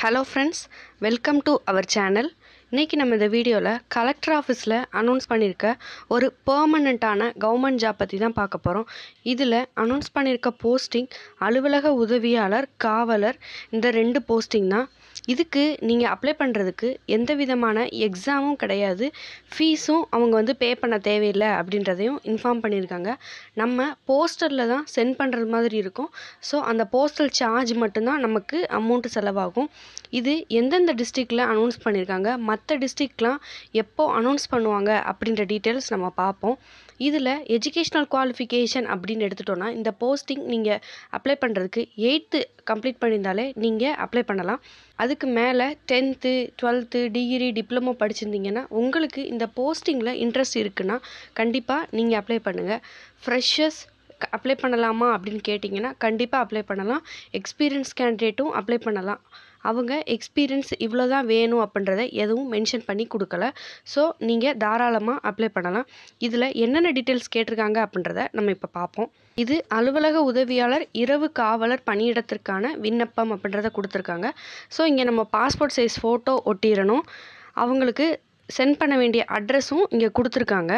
hello friends welcome to our channel இன்றைக்கி நம்ம இந்த வீடியோவில் கலெக்டர் ஆஃபீஸில் அனௌன்ஸ் பண்ணியிருக்க ஒரு பெர்மனண்ட்டான கவர்மெண்ட் ஜாப் பற்றி தான் பார்க்க போகிறோம் இதில் அனௌன்ஸ் பண்ணியிருக்க போஸ்டிங் அலுவலக உதவியாளர் காவலர் இந்த ரெண்டு போஸ்டிங் தான் இதுக்கு நீங்கள் அப்ளை பண்ணுறதுக்கு எந்த விதமான எக்ஸாமும் கிடையாது ஃபீஸும் அவங்க வந்து பே பண்ண தேவையில்லை அப்படின்றதையும் இன்ஃபார்ம் பண்ணியிருக்காங்க நம்ம போஸ்டரில் தான் சென்ட் பண்ணுறது மாதிரி இருக்கும் ஸோ அந்த போஸ்டல் சார்ஜ் மட்டும்தான் நமக்கு அமௌண்ட்டு செலவாகும் இது எந்தெந்த டிஸ்ட்ரிக்டில் அனௌன்ஸ் பண்ணியிருக்காங்க மற்ற டிஸ்ட்ரிக்ட்லாம் எப்போ அனௌன்ஸ் பண்ணுவாங்க அப்படின்ற டீட்டெயில்ஸ் நம்ம பார்ப்போம் இதில் எஜுகேஷ்னல் குவாலிஃபிகேஷன் அப்படின்னு எடுத்துட்டோன்னா இந்த போஸ்டிங் நீங்கள் அப்ளை பண்ணுறதுக்கு எயித்து கம்ப்ளீட் பண்ணியிருந்தாலே நீங்கள் அப்ளை பண்ணலாம் அதுக்கு மேலே டென்த்து டுவெல்த்து டிகிரி டிப்ளமோ படிச்சிருந்தீங்கன்னா உங்களுக்கு இந்த போஸ்டிங்கில் இன்ட்ரெஸ்ட் இருக்குன்னா கண்டிப்பாக நீங்கள் அப்ளை பண்ணுங்கள் ஃப்ரெஷர்ஸ் அப்ளை பண்ணலாமா அப்படின்னு கேட்டிங்கன்னா கண்டிப்பாக அப்ளை பண்ணலாம் எக்ஸ்பீரியன்ஸ் கேண்டிடேட்டும் அப்ளை பண்ணலாம் அவங்க எக்ஸ்பீரியன்ஸ் இவ்வளோ தான் வேணும் அப்படின்றத எதுவும் மென்ஷன் பண்ணி கொடுக்கல ஸோ நீங்கள் தாராளமாக அப்ளை பண்ணலாம் இதில் என்னென்ன டீட்டெயில்ஸ் கேட்டிருக்காங்க அப்படின்றத நம்ம இப்போ பார்ப்போம் இது அலுவலக உதவியாளர் இரவு காவலர் பணியிடத்திற்கான விண்ணப்பம் அப்படின்றத கொடுத்துருக்காங்க ஸோ இங்கே நம்ம பாஸ்போர்ட் சைஸ் ஃபோட்டோ ஒட்டிடணும் அவங்களுக்கு சென்ட் பண்ண வேண்டிய அட்ரஸும் இங்கே கொடுத்துருக்காங்க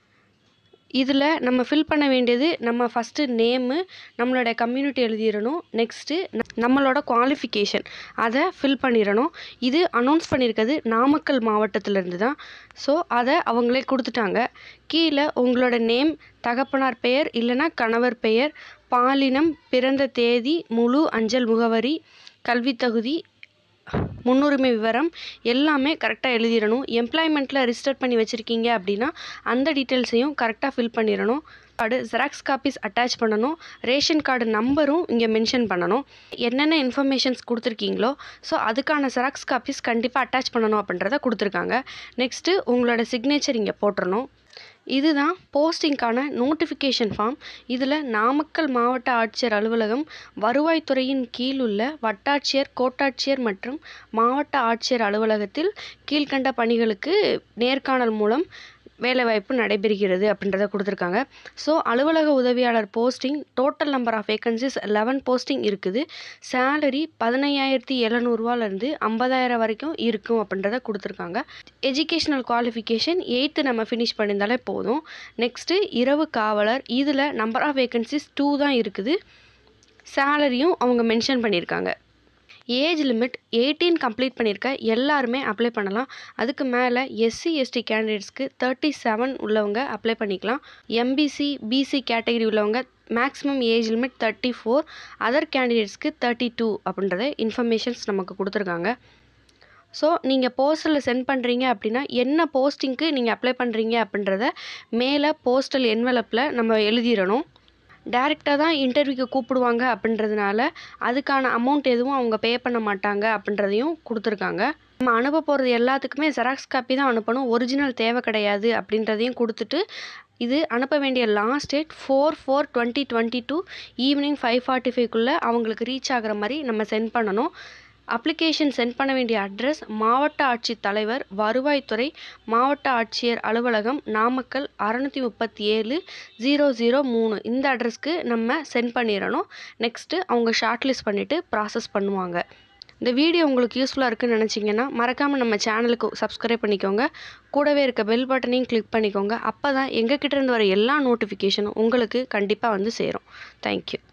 இதில் நம்ம ஃபில் பண்ண வேண்டியது நம்ம ஃபஸ்ட்டு நேமு நம்மளோட கம்யூனிட்டி எழுதிடணும் நெக்ஸ்ட்டு நம்மளோட குவாலிஃபிகேஷன் அதை ஃபில் பண்ணிடணும் இது அனௌன்ஸ் பண்ணியிருக்கிறது நாமக்கல் மாவட்டத்திலேருந்து தான் ஸோ அதை அவங்களே கொடுத்துட்டாங்க கீழே உங்களோட நேம் தகப்பனார் பெயர் இல்லைனா கணவர் பெயர் பாலினம் பிறந்த தேதி முழு அஞ்சல் முகவரி கல்வித் தகுதி முன்னுரிமை விவரம் எல்லாமே கரெக்டாக எழுதிடணும் எம்ப்ளாய்மெண்ட்டில் ரிஜிஸ்டர் பண்ணி வச்சுருக்கீங்க அப்படின்னா அந்த டீட்டெயில்ஸையும் கரெக்டாக ஃபில் பண்ணிடணும் கார்டு ஜெராக்ஸ் காப்பீஸ் அட்டாச் பண்ணணும் ரேஷன் கார்டு நம்பரும் இங்கே மென்ஷன் பண்ணணும் என்னென்ன இன்ஃபர்மேஷன்ஸ் கொடுத்துருக்கீங்களோ ஸோ அதுக்கான ஜெராக்ஸ் காப்பீஸ் கண்டிப்பாக அட்டாச் பண்ணணும் அப்படின்றத கொடுத்துருக்காங்க நெக்ஸ்ட்டு உங்களோட சிக்னேச்சர் இங்கே போட்டுறணும் இதுதான் போஸ்டிங்க்கான நோட்டிஃபிகேஷன் ஃபார்ம் இதில் நாமக்கல் மாவட்ட ஆட்சியர் அலுவலகம் வருவாய்த்துறையின் கீழ் உள்ள வட்டாட்சியர் கோட்டாட்சியர் மற்றும் மாவட்ட ஆட்சியர் அலுவலகத்தில் கீழ்கண்ட பணிகளுக்கு நேர்காணல் மூலம் வேலைவாய்ப்பு நடைபெறுகிறது அப்படின்றத கொடுத்துருக்காங்க ஸோ அலுவலக உதவியாளர் posting total number of vacancies eleven posting இருக்குது சேலரி பதினையாயிரத்தி எழுநூறுவாலேருந்து ஐம்பதாயிரம் வரைக்கும் இருக்கும் அப்படின்றத கொடுத்துருக்காங்க எஜுகேஷ்னல் குவாலிஃபிகேஷன் எயித்து நம்ம ஃபினிஷ் பண்ணியிருந்தாலே போதும் நெக்ஸ்ட்டு இரவு காவலர் இதில் நம்பர் ஆஃப் வேகன்சிஸ் டூ தான் இருக்குது சேலரியும் அவங்க மென்ஷன் பண்ணியிருக்காங்க ஏஜ் லிமிட் எயிட்டீன் கம்ப்ளீட் பண்ணியிருக்க எல்லாருமே அப்ளை பண்ணலாம் அதுக்கு மேலே எஸ்சி எஸ்டி கேண்டிடேட்ஸ்க்கு தேர்ட்டி செவன் உள்ளவங்க அப்ளை பண்ணிக்கலாம் எம்பிசி பிசி கேட்டகரி உள்ளவங்க maximum age limit thirty four other கேண்டிடேட்ஸ்க்கு தேர்ட்டி டூ அப்படின்றத இன்ஃபர்மேஷன்ஸ் நமக்கு கொடுத்துருக்காங்க ஸோ நீங்கள் போஸ்டலில் சென்ட் பண்ணுறீங்க அப்படின்னா என்ன போஸ்டிங்க்கு நீங்கள் அப்ளை பண்ணுறீங்க அப்படின்றத மேலே போஸ்டல் என்வலப்பில் நம்ம எழுதிடணும் டேரெக்டாக தான் இன்டர்வியூக்கு கூப்பிடுவாங்க அப்படின்றதுனால அதுக்கான அமௌண்ட் எதுவும் அவங்க பே பண்ண மாட்டாங்க அப்படின்றதையும் கொடுத்துருக்காங்க நம்ம அனுப்ப போகிறது எல்லாத்துக்குமே ஜெராக்ஸ் காப்பி தான் அனுப்பணும் ஒரிஜினல் தேவை கிடையாது அப்படின்றதையும் கொடுத்துட்டு இது அனுப்ப வேண்டிய last date four four twenty twenty two evening five forty ஃபைவ்க்குள்ளே அவங்களுக்கு ரீச் ஆகிற மாதிரி நம்ம சென்ட் பண்ணணும் அப்ளிகேஷன் சென்ட் பண்ண வேண்டிய அட்ரஸ் மாவட்ட ஆட்சித் தலைவர் வருவாய்த்துறை மாவட்ட ஆட்சியர் அலுவலகம் நாமக்கல் அறநூற்றி முப்பத்தி ஏழு ஜீரோ ஜீரோ மூணு இந்த அட்ரஸ்க்கு நம்ம சென்ட் பண்ணிடணும் நெக்ஸ்ட்டு அவங்க ஷார்ட் லிஸ்ட் பண்ணிவிட்டு ப்ராசஸ் பண்ணுவாங்க இந்த வீடியோ உங்களுக்கு யூஸ்ஃபுல்லாக இருக்குன்னு நினச்சிங்கன்னா மறக்காமல் நம்ம சேனலுக்கு சப்ஸ்கிரைப் பண்ணிக்கோங்க கூடவே இருக்க பெல் பட்டனையும் கிளிக் பண்ணிக்கோங்க அப்போ தான் எங்கள் கிட்டேருந்து வர எல்லா நோட்டிஃபிகேஷனும் உங்களுக்கு கண்டிப்பாக வந்து சேரும் தேங்க்யூ